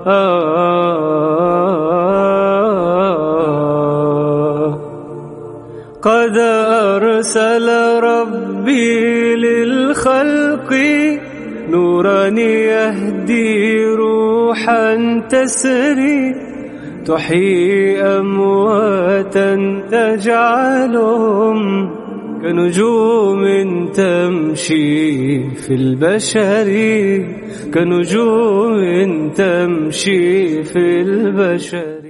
قد أرسل ربي للخلق نورا يهدي روحا تسري تحيي أمواتا تجعلهم كنجوم تمشي في البشر كنجوم تمشي في البشر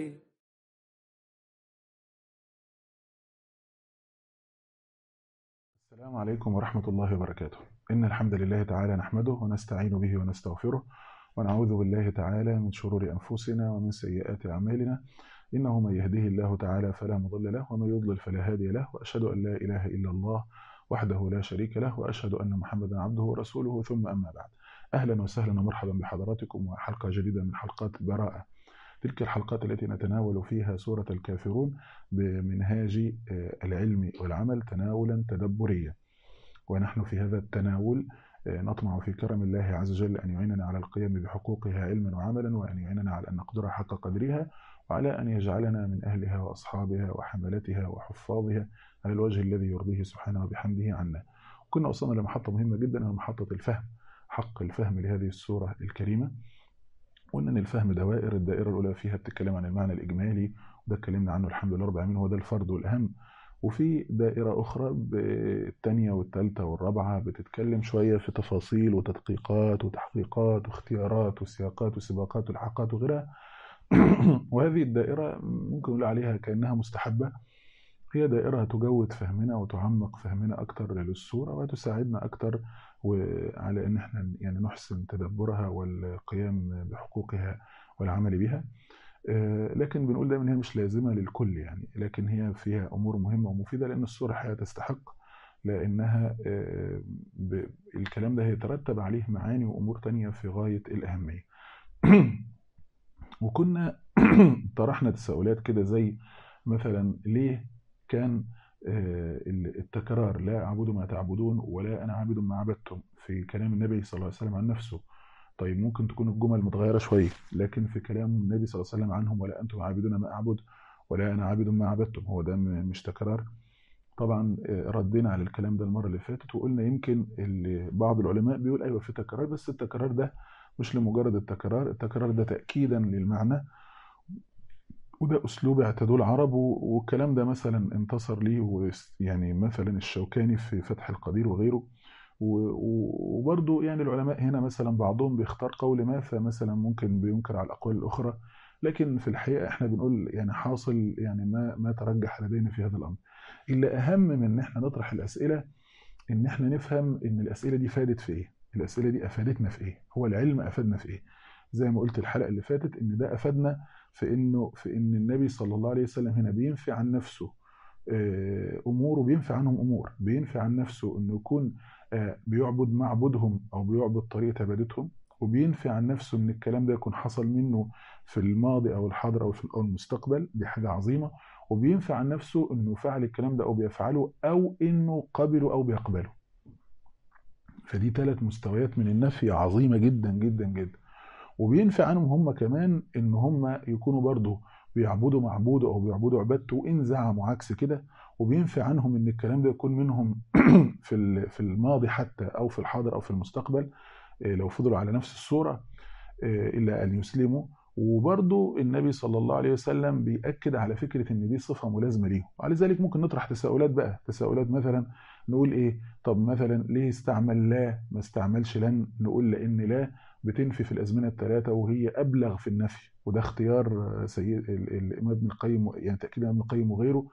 السلام عليكم ورحمة الله وبركاته إن الحمد لله تعالى نحمده ونستعين به ونستغفره ونعوذ بالله تعالى من شرور أنفسنا ومن سيئات أعمالنا إنه من يهده الله تعالى فلا مضل له ومن يضلل فلا هادي له وأشهد أن لا إله إلا الله وحده لا شريك له وأشهد أن محمدا عبده ورسوله ثم أما بعد أهلا وسهلا ومرحبا بحضراتكم وحلقة جديدة من حلقات براءة تلك الحلقات التي نتناول فيها سورة الكافرون بمنهاج العلم والعمل تناولا تدبريا ونحن في هذا التناول نطمع في كرم الله عز وجل أن يعيننا على القيام بحقوقها علما وعملا وأن يعيننا على أن نقدرها حق قدرها وعلى أن يجعلنا من أهلها وأصحابها وحملتها وحفاظها على الوجه الذي يرضيه سبحانه وبحمده عنا كنا وصلنا لمحطة مهمة جدا وهي محطة الفهم حق الفهم لهذه السورة الكريمة قلنا ان الفهم دوائر الدائره الاولى فيها بتتكلم عن المعنى الاجمالي وده اتكلمنا عنه الحمد لله رب العالمين هو ده الفرد والاهم وفي دائره اخرى الثانيه والثالثه والرابعه بتتكلم شويه في تفاصيل وتدقيقات وتحقيقات واختيارات وسياقات وسباقات والحاقات وغيرها وهذه الدائره ممكن نقول عليها كانها مستحبه هي دائرة تجود فهمنا وتعمق فهمنا أكتر للصورة وتساعدنا أكتر على أن احنا يعني نحسن تدبرها والقيام بحقوقها والعمل بها لكن بنقول دايما هي مش لازمة للكل يعني لكن هي فيها أمور مهمة ومفيدة لأن الصورة حقيقة تستحق لأنها الكلام ده هيترتب عليه معاني وأمور تانية في غاية الأهمية وكنا طرحنا تساؤلات كده زي مثلا ليه كان التكرار لا أعبد ما تعبدون ولا أنا عابد ما عبدتم في كلام النبي صلى الله عليه وسلم عن نفسه طيب ممكن تكون الجمل متغيرة شوية لكن في كلام النبي صلى الله عليه وسلم عنهم ولا أنتم عابدون ما أعبد ولا أنا عابد ما عبدتم هو ده مش تكرار طبعا ردينا على الكلام ده المرة اللي فاتت وقلنا يمكن بعض العلماء بيقول أيوة في تكرار بس التكرار ده مش لمجرد التكرار التكرار ده تأكيدا للمعنى وده اسلوب اعتادوه العرب والكلام ده مثلا انتصر ليه يعني مثلا الشوكاني في فتح القدير وغيره وبرضه يعني العلماء هنا مثلا بعضهم بيختار قول ما فمثلا ممكن بينكر على الاقوال الاخرى لكن في الحقيقه احنا بنقول يعني حاصل يعني ما ما ترجح لدينا في هذا الامر الا اهم من ان احنا نطرح الاسئله ان احنا نفهم ان الاسئله دي فادت في ايه الاسئله دي افادتنا في ايه هو العلم افادنا في ايه زي ما قلت الحلقه اللي فاتت ان ده افادنا في انه في ان النبي صلى الله عليه وسلم هنا بينفي عن نفسه امور وبينفي عنهم امور بينفي عن نفسه انه يكون بيعبد معبودهم او بيعبد طريقه عبادتهم وبينفي عن نفسه ان الكلام ده يكون حصل منه في الماضي او الحاضر او في المستقبل دي حاجه عظيمه وبينفي عن نفسه انه فعل الكلام ده او بيفعله او انه قبله او بيقبله فدي ثلاث مستويات من النفي عظيمه جدا جدا جدا وبينفي عنهم هم كمان ان هم يكونوا برضه بيعبدوا معبوده او بيعبدوا عبادته وان زعموا عكس كده وبينفي عنهم ان الكلام ده يكون منهم في في الماضي حتى او في الحاضر او في المستقبل لو فضلوا على نفس الصوره الا ان يسلموا وبرضه النبي صلى الله عليه وسلم بيأكد على فكره ان دي صفه ملازمه ليهم وعلى ذلك ممكن نطرح تساؤلات بقى تساؤلات مثلا نقول ايه طب مثلا ليه استعمل لا ما استعملش لن نقول لان لا بتنفي في الازمنه الثلاثه وهي ابلغ في النفي وده اختيار سيد الامام ابن القيم يعني تاكيد ابن القيم وغيره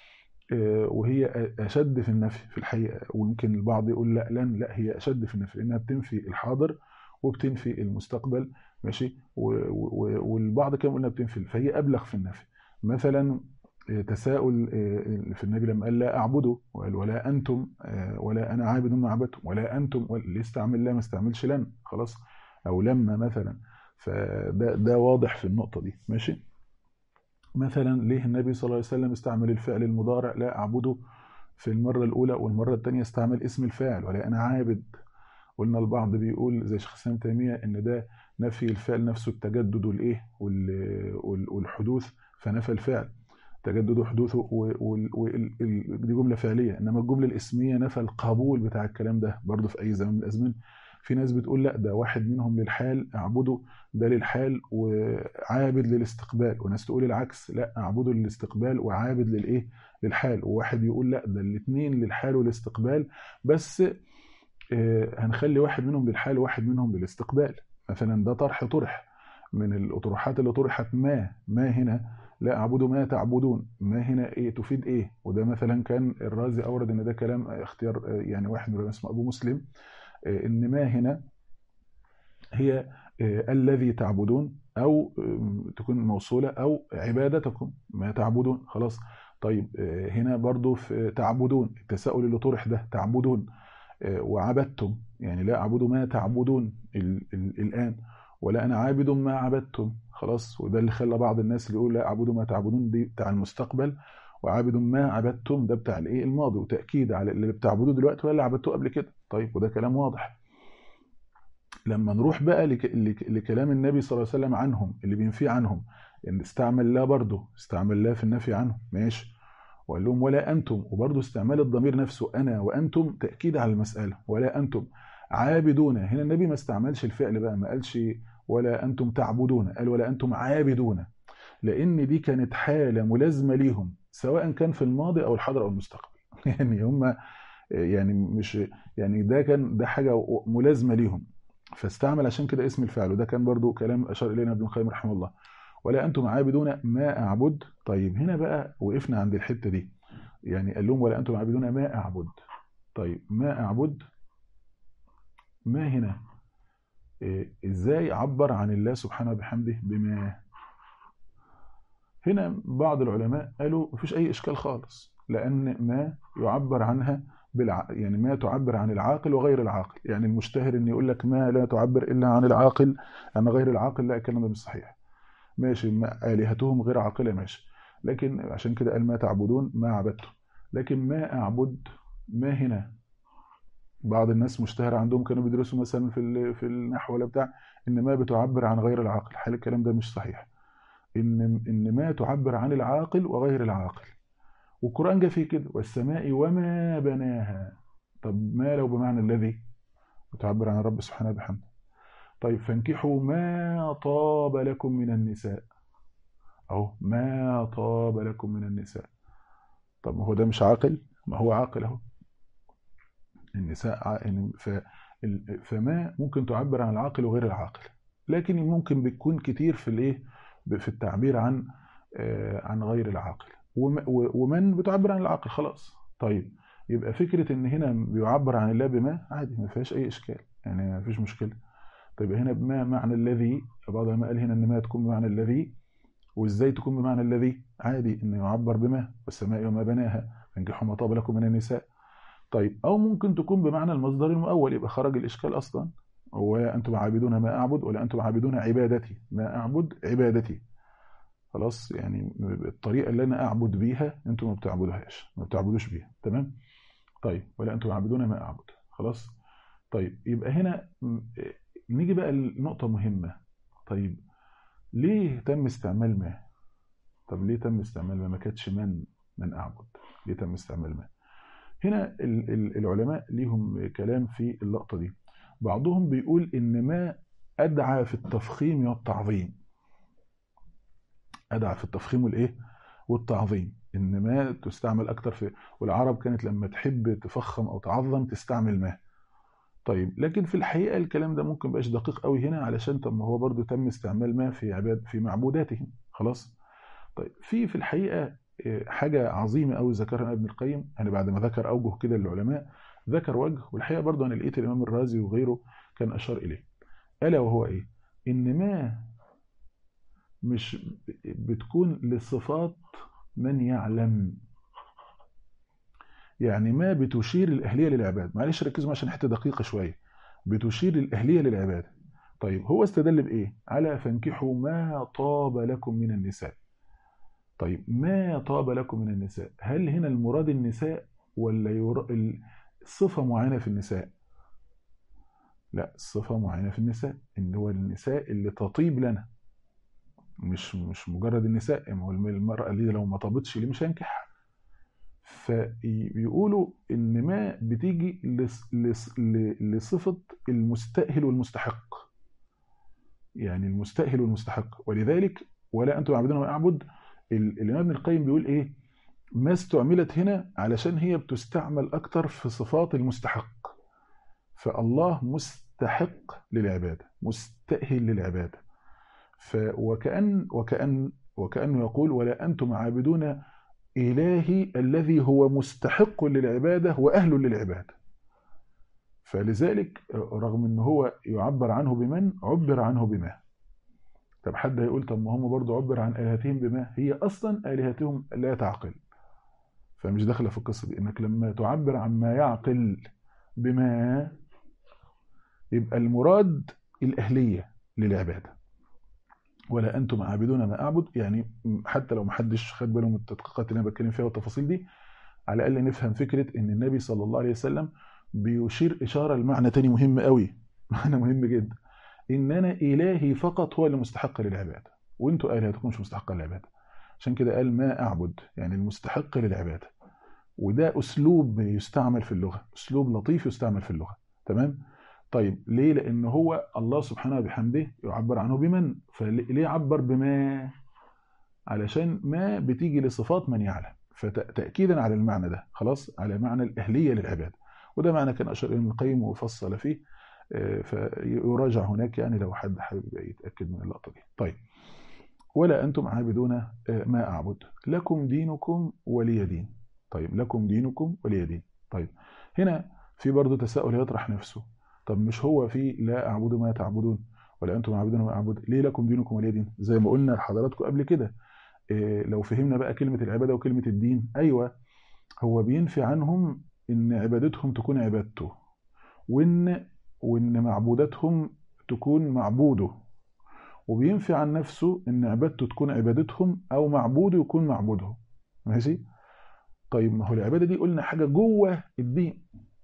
وهي اشد في النفي في الحقيقه ويمكن البعض يقول لا لن لا هي اشد في النفي لانها بتنفي الحاضر وبتنفي المستقبل ماشي والبعض كمان قلنا بتنفي فهي ابلغ في النفي مثلا تساؤل في النبي لما قال لا اعبده وقال ولا انتم ولا انا عابد ما عبدتم ولا انتم ليه استعمل لا ما استعملش لن خلاص او لما مثلا فده ده واضح في النقطه دي ماشي مثلا ليه النبي صلى الله عليه وسلم استعمل الفعل المضارع لا اعبده في المره الاولى والمره الثانيه استعمل اسم الفاعل ولا انا عابد قلنا البعض بيقول زي شيخ الاسلام تيميه ان ده نفي الفعل نفسه التجدد والايه وال- وال- والحدوث فنفى الفعل تجدد حدوثه و- وال- وال- ال- دي جمله فعليه انما الجمله الاسميه نفى القبول بتاع الكلام ده برضه في اي زمن من الازمنه في ناس بتقول لا ده واحد منهم للحال اعبده ده للحال وعابد للاستقبال وناس تقول العكس لا اعبده للاستقبال وعابد للايه للحال وواحد يقول لا ده الاثنين للحال والاستقبال بس آه، هنخلي واحد منهم للحال وواحد منهم للاستقبال مثلا ده طرح طرح من الأطروحات اللي طرحت ما ما هنا لا أعبد ما تعبدون ما هنا إيه تفيد إيه وده مثلا كان الرازي أورد إن ده كلام آه، اختيار آه، يعني واحد من اسمه أبو مسلم آه، إن ما هنا هي آه، الذي تعبدون أو آه، تكون موصولة أو عبادتكم ما تعبدون خلاص طيب آه، هنا برضو في تعبدون التساؤل اللي طرح ده تعبدون آه، وعبدتم يعني لا أعبد ما تعبدون ال ال الآن ولا أنا عابد ما عبدتم خلاص وده اللي خلى بعض الناس اللي يقول لا أعبد ما تعبدون دي بتاع المستقبل وعابد ما عبدتم ده بتاع الايه الماضي وتأكيد على اللي بتعبدوه دلوقتي ولا اللي عبدتوه قبل كده طيب وده كلام واضح لما نروح بقى لك لك لكلام النبي صلى الله عليه وسلم عنهم اللي بينفي عنهم ان استعمل لا برضه استعمل لا في النفي عنهم ماشي وقال لهم ولا انتم وبرضه استعمال الضمير نفسه انا وانتم تاكيد على المساله ولا انتم عابدون هنا النبي ما استعملش الفعل بقى ما قالش ولا انتم تعبدون قال ولا انتم عابدون لان دي كانت حاله ملازمه ليهم سواء كان في الماضي او الحاضر او المستقبل يعني هم يعني مش يعني ده كان ده حاجه ملازمه ليهم فاستعمل عشان كده اسم الفعل وده كان برضو كلام اشار الينا ابن القيم رحمه الله ولا انتم عابدون ما اعبد طيب هنا بقى وقفنا عند الحته دي يعني قال لهم ولا انتم عابدون ما اعبد طيب ما اعبد ما هنا إيه ازاي عبر عن الله سبحانه وبحمده بما هنا بعض العلماء قالوا مفيش اي اشكال خالص لان ما يعبر عنها بالع... يعني ما تعبر عن العاقل وغير العاقل يعني المشتهر ان يقول لك ما لا تعبر الا عن العاقل عن غير العاقل لا الكلام ده مش صحيح ماشي ما الهتهم غير عاقله ماشي لكن عشان كده قال ما تعبدون ما عبدتم لكن ما اعبد ما هنا بعض الناس مشتهر عندهم كانوا بيدرسوا مثلا في ال... في النحو ولا بتاع ان ما بتعبر عن غير العاقل حال الكلام ده مش صحيح ان ان ما تعبر عن العاقل وغير العاقل والقرآن جاء فيه كده والسماء وما بناها طب ما لو بمعنى الذي تعبر عن الرب سبحانه وبحمده طيب فانكحوا ما طاب لكم من النساء اهو ما طاب لكم من النساء طب ما هو ده مش عاقل ما هو عاقل اهو النساء ع- ف فما ممكن تعبر عن العاقل وغير العاقل لكن ممكن بتكون كتير في الايه في التعبير عن آه، عن غير العاقل وم- و- ومن بتعبر عن العقل خلاص طيب يبقى فكرة ان هنا بيعبر عن الله بما عادي ما فيهاش اي اشكال يعني ما فيش مشكلة طيب هنا بما معنى الذي بعض العلماء قال هنا ان ما تكون بمعنى الذي وازاي تكون بمعنى الذي عادي انه يعبر بما والسماء وما بناها فانكحوا ما طاب لكم من النساء طيب او ممكن تكون بمعنى المصدر المؤول يبقى خرج الاشكال اصلا ولا انتم عابدون ما اعبد ولا انتم عابدون عبادتي ما اعبد عبادتي خلاص يعني الطريقه اللي انا اعبد بيها انتم ما بتعبدوهاش ما بتعبدوش بيها تمام طيب ولا انتم عابدون ما اعبد خلاص طيب يبقى هنا م- نيجي بقى لنقطه مهمه طيب ليه تم استعمال ما طب ليه تم استعمال ما ما كانتش من من اعبد ليه تم استعمال ما هنا ال- ال- العلماء ليهم كلام في اللقطه دي بعضهم بيقول ان ما ادعى في التفخيم والتعظيم ادعى في التفخيم والايه والتعظيم ان ما تستعمل اكتر في والعرب كانت لما تحب تفخم او تعظم تستعمل ما طيب لكن في الحقيقه الكلام ده ممكن بقاش دقيق قوي هنا علشان طب ما هو برضو تم استعمال ما في عباد في معبوداتهم خلاص طيب في في الحقيقه آه، حاجه عظيمه قوي ذكرها ابن القيم يعني بعد ما ذكر اوجه كده للعلماء ذكر وجه والحقيقه برضو انا لقيت الامام الرازي وغيره كان اشار اليه الا وهو ايه ان ما مش بتكون لصفات من يعلم يعني ما بتشير الأهلية للعباد معلش ركزوا عشان حتة دقيقة شوية بتشير الأهلية للعباد طيب هو استدل بإيه على فانكحوا ما طاب لكم من النساء طيب ما طاب لكم من النساء هل هنا المراد النساء ولا ير... ال- صفة معينة في النساء لا صفة معينة في النساء إن هو النساء اللي تطيب لنا مش مش مجرد النساء ما هو المرأة اللي لو ما طابتش ليه مش هينكحها فبيقولوا إن ما بتيجي لص- لص- ل- لصفة المستأهل والمستحق يعني المستأهل والمستحق ولذلك ولا أنتم عابدون ما أعبد ال- الإمام ابن القيم بيقول إيه ما استعملت هنا علشان هي بتستعمل أكتر في صفات المستحق فالله مستحق للعبادة مستأهل للعبادة ف وكأن وكأن وكأنه يقول ولا أنتم عابدون إلهي الذي هو مستحق للعبادة وأهل للعبادة فلذلك رغم ان هو يعبر عنه بمن عبر عنه بما طب حد هيقول طب ما هم برضه عبر عن آلهتهم بما هي أصلا آلهتهم لا تعقل فمش داخلة في القصة دي إنك لما تعبر عن ما يعقل بما يبقى المراد الأهلية للعبادة ولا أنتم عابدون ما أعبد يعني حتى لو محدش خد باله من التدقيقات اللي أنا بتكلم فيها والتفاصيل دي على الأقل نفهم فكرة إن النبي صلى الله عليه وسلم بيشير إشارة لمعنى تاني مهم قوي معنى مهم جدا إن أنا إلهي فقط هو اللي مستحق للعبادة وأنتوا آلهتكم مش مستحقة للعبادة عشان كده قال ما أعبد يعني المستحق للعبادة وده أسلوب يستعمل في اللغة أسلوب لطيف يستعمل في اللغة تمام طيب ليه لأن هو الله سبحانه وبحمده يعبر عنه بمن فليه عبر بما علشان ما بتيجي لصفات من يعلم فتأكيدا على المعنى ده خلاص على معنى الأهلية للعبادة وده معنى كان أشار ابن القيم وفصل فيه آه، فيراجع هناك يعني لو حد حابب يتأكد من اللقطة دي طيب ولا أنتم عابدون آه، ما أعبد لكم دينكم ولي دين طيب لكم دينكم ولي دين طيب هنا في برضه تساؤل يطرح نفسه طب مش هو في لا أعبد ما تعبدون ولا أنتم عابدون ما أعبد ليه لكم دينكم ولي دين زي ما قلنا لحضراتكم قبل كده إيه، لو فهمنا بقى كلمة العبادة وكلمة الدين أيوة هو بينفي عنهم إن عبادتهم تكون عبادته وإن وإن معبوداتهم تكون معبوده وبينفي عن نفسه إن عبادته تكون عبادتهم أو معبوده يكون معبوده ماشي طيب ما هو العبادة دي قلنا حاجة جوه الدين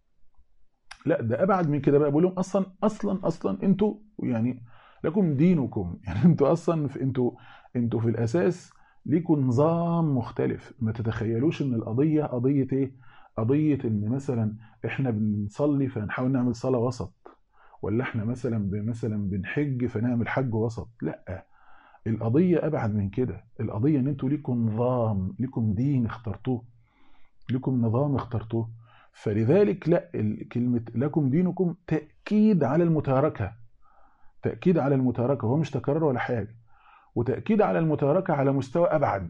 لا ده ابعد من كده بقى بقول لهم اصلا اصلا اصلا انتوا يعني لكم دينكم يعني انتوا اصلا في انتوا انتوا في الاساس ليكوا نظام مختلف ما تتخيلوش ان القضيه قضيه ايه قضيه ان مثلا احنا بنصلي فنحاول نعمل صلاه وسط ولا احنا مثلا ب- مثلا بنحج فنعمل حج وسط لا القضيه ابعد من كده القضيه ان انتوا ليكم نظام ليكم دين اخترتوه ليكم نظام اخترتوه فلذلك لا ال- كلمة لكم دينكم تأكيد على المتاركة تأكيد على المتاركة هو مش تكرار ولا حاجة وتأكيد على المتاركة على مستوى أبعد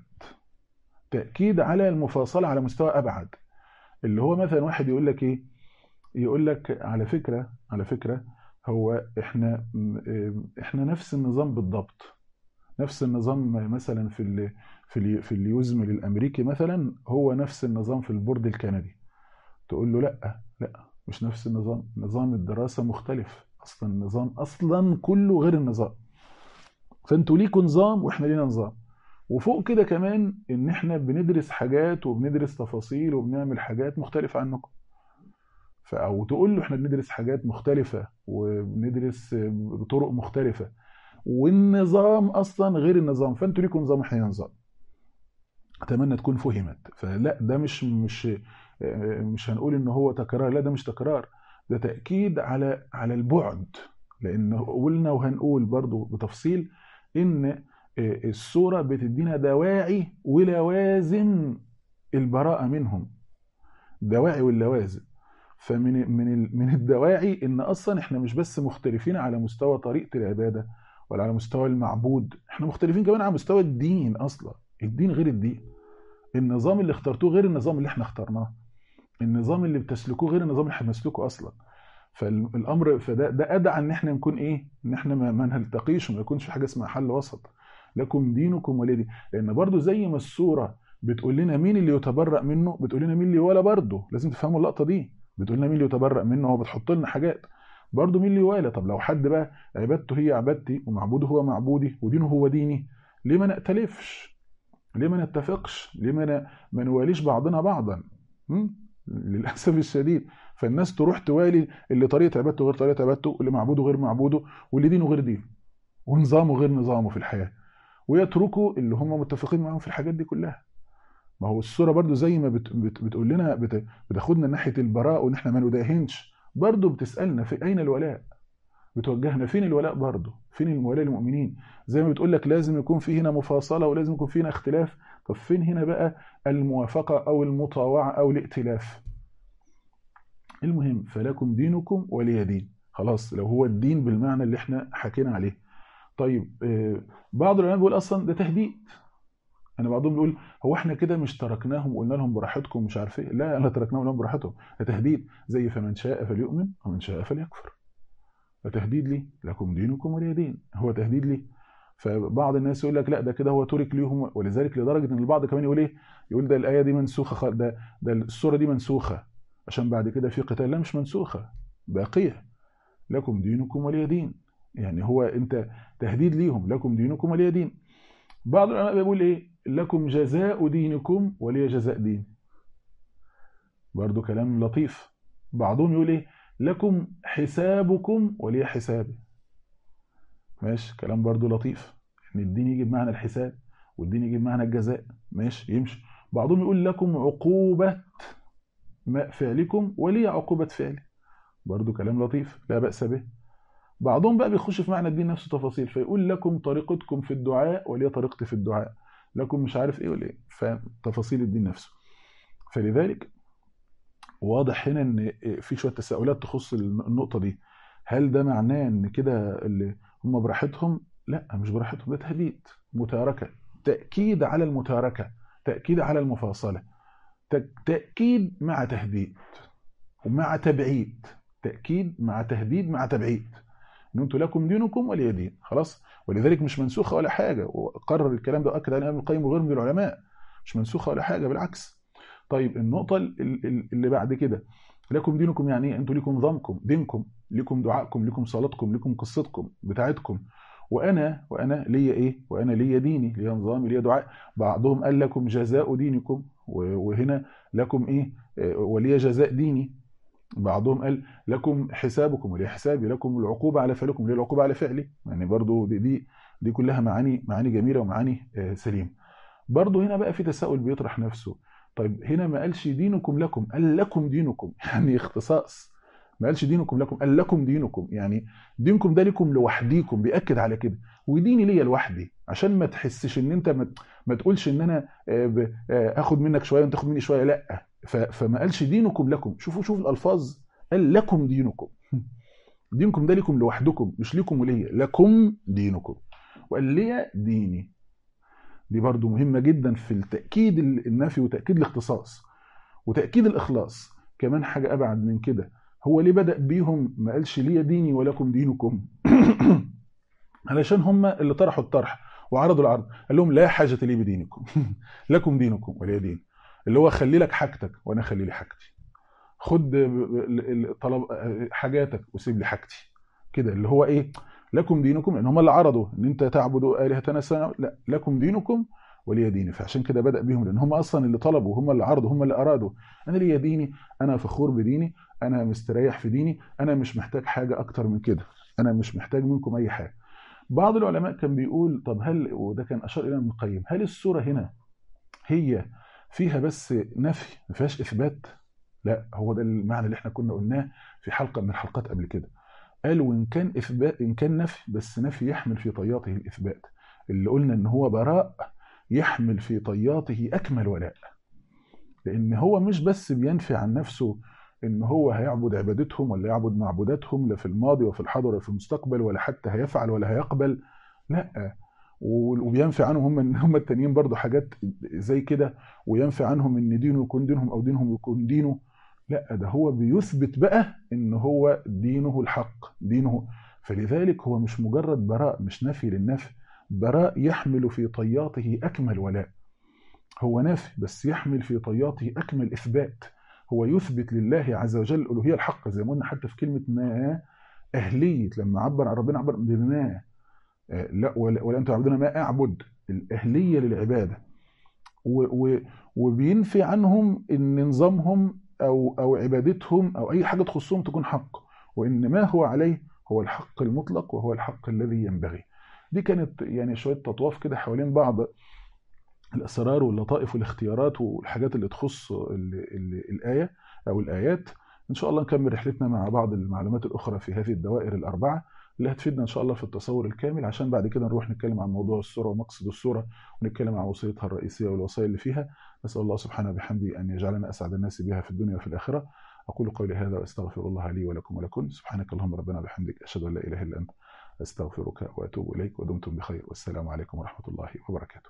تأكيد على المفاصلة على مستوى أبعد اللي هو مثلا واحد يقول لك إيه يقول لك على فكرة على فكرة هو إحنا م- إحنا نفس النظام بالضبط نفس النظام مثلا في ال في ال في اليوزمل الأمريكي مثلا هو نفس النظام في البورد الكندي تقول له لا لا مش نفس النظام نظام الدراسة مختلف أصلا النظام أصلا كله غير النظام فانتوا ليكوا نظام واحنا لينا نظام وفوق كده كمان ان احنا بندرس حاجات وبندرس تفاصيل وبنعمل حاجات مختلفة عنكم ف- او تقول له احنا بندرس حاجات مختلفة وبندرس بطرق مختلفة والنظام اصلا غير النظام فانتوا ليكوا نظام واحنا لينا نظام اتمنى تكون فهمت فلا ده مش مش مش هنقول ان هو تكرار لا ده مش تكرار ده تأكيد على على البعد لان قلنا وهنقول برضو بتفصيل ان السورة بتدينا دواعي ولوازم البراءة منهم دواعي واللوازم فمن من ال- من الدواعي ان اصلا احنا مش بس مختلفين على مستوى طريقة العبادة ولا على مستوى المعبود احنا مختلفين كمان على مستوى الدين اصلا الدين غير الدين النظام اللي اخترتوه غير النظام اللي احنا اخترناه النظام اللي بتسلكوه غير النظام اللي احنا بنسلكه اصلا فالامر فده ده ادعى ان احنا نكون ايه ان احنا ما, ما نلتقيش وما يكونش في حاجه اسمها حل وسط لكم دينكم ولي دين لان برضو زي ما السوره بتقول لنا مين اللي يتبرأ منه بتقول لنا مين اللي ولا برضو لازم تفهموا اللقطه دي بتقول لنا مين اللي يتبرأ منه هو بتحط لنا حاجات برضو مين اللي يوالى طب لو حد بقى عبادته هي عبادتي ومعبوده هو معبودي ودينه هو ديني ليه ما نأتلفش ليه ما نتفقش ليه ما ن- ما نواليش بعضنا بعضا م? للاسف الشديد فالناس تروح توالي اللي طريقه عبادته غير طريقه عبادته واللي معبوده غير معبوده واللي دينه غير دينه ونظامه غير نظامه في الحياه ويتركوا اللي هم متفقين معاهم في الحاجات دي كلها ما هو الصوره برضو زي ما بت بت بتقول لنا بت بتاخدنا ناحيه البراء وان احنا ما نداهنش برضو بتسالنا في اين الولاء بتوجهنا فين الولاء برضه فين الولاء للمؤمنين زي ما بتقول لك لازم يكون في هنا مفاصله ولازم يكون في هنا اختلاف طب فين هنا بقى الموافقه او المطاوعه او الائتلاف المهم فلكم دينكم ولي دين خلاص لو هو الدين بالمعنى اللي احنا حكينا عليه طيب آه، بعض العلماء بيقول اصلا ده تهديد انا بعضهم بيقول هو احنا كده مش تركناهم وقلنا لهم براحتكم مش عارف ايه لا لا تركناهم لهم براحتهم ده تهديد زي فمن شاء فليؤمن ومن شاء فليكفر فتهديد لي لكم دينكم ولي دين هو تهديد لي فبعض الناس يقول لك لا ده كده هو ترك ليهم ولذلك لدرجه ان البعض كمان يقول ايه يقول ده الايه دي منسوخه خ- ده ده السوره دي منسوخه عشان بعد كده في قتال لا مش منسوخه باقيه لكم دينكم ولي دين يعني هو انت تهديد ليهم لكم دينكم ولي دين بعض العلماء بيقول ايه لكم جزاء دينكم ولي جزاء دين برضو كلام لطيف بعضهم يقول ايه لكم حسابكم ولي حسابي ماشي كلام برضو لطيف ان الدين يجي بمعنى الحساب والدين يجي بمعنى الجزاء ماشي يمشي بعضهم يقول لكم عقوبة ما فعلكم ولي عقوبة فعلي برضو كلام لطيف لا بأس به بعضهم بقى بيخش في معنى الدين نفسه تفاصيل فيقول لكم طريقتكم في الدعاء ولي طريقتي في الدعاء لكم مش عارف ايه ولا ايه فتفاصيل الدين نفسه فلذلك واضح هنا ان في شويه تساؤلات تخص النقطه دي هل ده معناه ان كده اللي هم براحتهم لا مش براحتهم ده تهديد متاركه تاكيد على المتاركه تاكيد على المفاصله تك- تاكيد مع تهديد ومع تبعيد تاكيد مع تهديد مع تبعيد ان انتم لكم دينكم ولي دين خلاص ولذلك مش منسوخه ولا حاجه وقرر الكلام ده واكد عليه ابن القيم وغيره من العلماء مش منسوخه ولا حاجه بالعكس طيب النقطه ال- ال- اللي بعد كده لكم دينكم يعني ايه انتوا ليكم نظامكم دينكم ليكم دعائكم ليكم صلاتكم ليكم قصتكم بتاعتكم وانا وانا ليا ايه وانا ليا ديني ليا نظامي ليا دعاء بعضهم قال لكم جزاء دينكم و- وهنا لكم ايه آه، ولي جزاء ديني بعضهم قال لكم حسابكم ولي حسابي لكم العقوبة على فعلكم ولي العقوبة على فعلي يعني برضو دي دي, دي كلها معاني معاني جميلة ومعاني آه، سليمة برضو هنا بقى في تساؤل بيطرح نفسه طيب هنا ما قالش دينكم لكم قال لكم دينكم يعني اختصاص ما قالش دينكم لكم قال لكم دينكم يعني دينكم ده لكم لوحديكم بيأكد على كده وديني ليا لوحدي عشان ما تحسش ان انت ما, ما تقولش ان انا آه، ب- آه، اخد منك شويه وانت تاخد مني شويه لا ف- فما قالش دينكم لكم شوفوا شوفوا الالفاظ قال لكم دينكم دينكم ده لكم لوحدكم مش لكم وليا لكم دينكم وقال لي ديني دي برضو مهمة جدا في التأكيد النفي وتأكيد الاختصاص وتأكيد الإخلاص كمان حاجة أبعد من كده هو ليه بدأ بيهم ما قالش لي ديني ولكم دينكم علشان هم اللي طرحوا الطرح وعرضوا العرض قال لهم لا حاجة لي بدينكم لكم دينكم ولي دين اللي هو خلي لك حاجتك وانا خلي لي حاجتي خد ال- ال- طلب حاجاتك وسيب لي حاجتي كده اللي هو ايه لكم دينكم لان هم اللي عرضوا ان انت تعبدوا الهتنا سنة لا لكم دينكم ولي ديني فعشان كده بدا بيهم لان هم اصلا اللي طلبوا هم اللي عرضوا هم اللي ارادوا انا ليا ديني انا فخور بديني انا مستريح في ديني انا مش محتاج حاجه اكتر من كده انا مش محتاج منكم اي حاجه بعض العلماء كان بيقول طب هل وده كان اشار الى ابن القيم هل السوره هنا هي فيها بس نفي ما فيهاش اثبات لا هو ده المعنى اللي احنا كنا قلناه في حلقه من الحلقات قبل كده قال وان كان اثبات ان كان نفي بس نفي يحمل في طياته الاثبات اللي قلنا ان هو براء يحمل في طياته اكمل ولاء لان هو مش بس بينفي عن نفسه ان هو هيعبد عبادتهم ولا يعبد معبوداتهم لا في الماضي وفي الحاضر ولا في المستقبل ولا حتى هيفعل ولا هيقبل لا وبينفي عنهم هم هم التانيين برضو حاجات زي كده وينفي عنهم ان دينه يكون دينهم او دينهم يكون دينه لا ده هو بيثبت بقى ان هو دينه الحق دينه فلذلك هو مش مجرد براء مش نفي للنفي براء يحمل في طياته اكمل ولاء هو نافي بس يحمل في طياته اكمل اثبات هو يثبت لله عز وجل الالوهيه الحق زي ما قلنا حتى في كلمه ما اهليه لما عبر عن ربنا عبر بما لا ولا, ولا انتم تعبدون ما اعبد الاهليه للعباده و و وبينفي عنهم ان نظامهم أو أو عبادتهم أو أي حاجة تخصهم تكون حق وإن ما هو عليه هو الحق المطلق وهو الحق الذي ينبغي دي كانت يعني شوية تطواف كده حوالين بعض الأسرار واللطائف والاختيارات والحاجات اللي تخص ال ال الآية أو الآيات إن شاء الله نكمل رحلتنا مع بعض المعلومات الأخرى في هذه الدوائر الأربعة اللي هتفيدنا إن شاء الله في التصور الكامل عشان بعد كده نروح نتكلم عن موضوع السورة ومقصد السورة ونتكلم عن وصيتها الرئيسية والوصايا اللي فيها نسأل الله سبحانه وبحمده أن يجعلنا أسعد الناس بها في الدنيا وفي الآخرة أقول قولي هذا وأستغفر الله لي ولكم ولكم سبحانك اللهم ربنا وبحمدك أشهد أن لا إله إلا أنت أستغفرك وأتوب إليك ودمتم بخير والسلام عليكم ورحمة الله وبركاته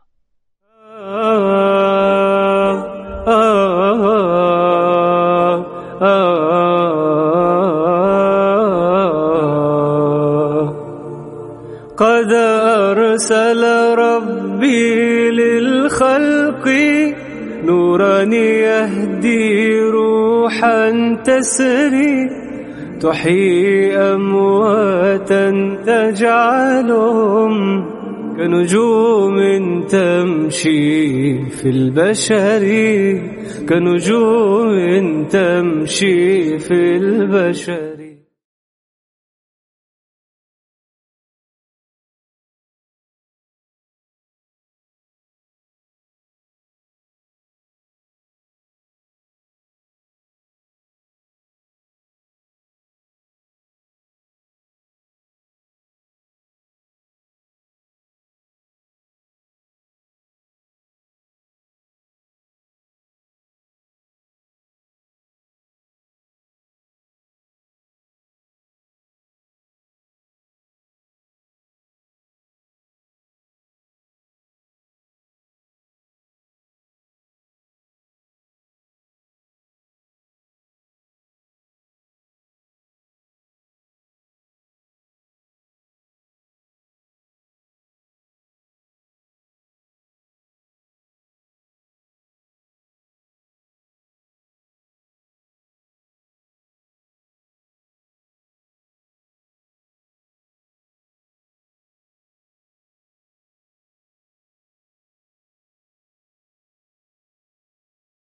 قد أرسل ربي للخلق نورا يهدي روحا تسري تحيي أمواتا تجعلهم كنجوم تمشي في البشر كنجوم تمشي في البشر